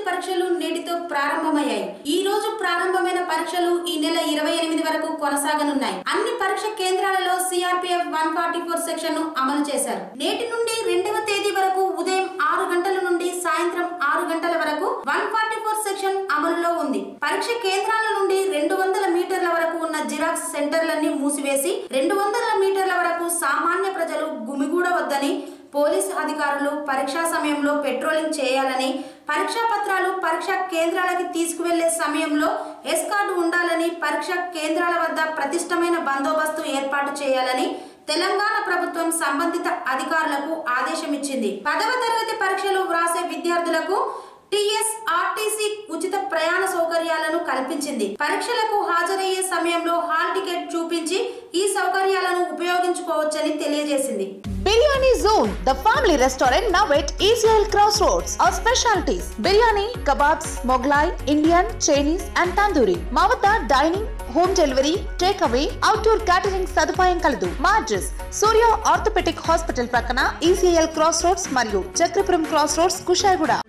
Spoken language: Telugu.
పరీక్షలు నేటితో ప్రారంభమయ్యాయి ఈ రోజు ప్రారంభమైన పరీక్షలు ఈ నెల ఇరవై ఎనిమిది వరకు కొనసాగనున్నాయి అన్ని పరీక్ష కేంద్రాలలో CRPF one forty four section ను అమలు చేశారు నేటి నుండి రెండవ తేదీ వరకు ఉదయం ఆరు గంటల నుండి సాయంత్రం ఆరు గంటల వరకు వన్ ఫార్టీ ఫోర్ సెక్షన్ అమలులో ఉంది పరీక్ష కేంద్రాల నుండి రెండు వందల మీటర్ల వరకు ఉన్న జిరాక్స్ సెంటర్లన్నీ మూసివేసి రెండు వందల మీటర్ల వరకు సామాన్య ప్రజలు గుమిగూడవద్దని పోలీసు అధికారులు పరీక్షా సమయంలో పెట్రోలింగ్ చేయాలని పరీక్షా పత్రాలు పరీక్షా కేంద్రాలకి తీసుకువెళ్లే సమయంలో ఎస్కార్డు ఉండాలని పరీక్షా కేంద్రాల వద్ద ప్రతిష్టమైన బందోబస్తు ఏర్పాటు చేయాలని తెలంగాణ ప్రభుత్వం సంబంధిత అధికారులకు ఆదేశం ఇచ్చింది పదవ తరగతి పరీక్షలు వ్రాసే విద్యార్థులకు టిఎస్ ఆర్టీసీ ఉచిత ప్రయాణ సౌకర్యాలను కల్పించింది పరీక్షలకు హాజరయ్యే సమయంలో హాల్ టికెట్ చూపించి ఈ సౌకర్యాలను ఉపయోగించుకోవచ్చని తెలియజేసింది Biryani Zone, the family restaurant now at ECL Crossroads. Our specialties biryani, kebabs, Moglai, Indian, Chinese, and tandoori. మా వద్ద dining home delivery take away outdoor catering సదుపాయం కలదు మా అడ్రస్ సూర్య ఆర్థోపెటిక్ హాస్పిటల్ ప్రక్కన ఈసీఎల్ క్రాస్ రోడ్స్ మరియు చక్రపురం క్రాస్ రోడ్స్ కుషాయిగూడ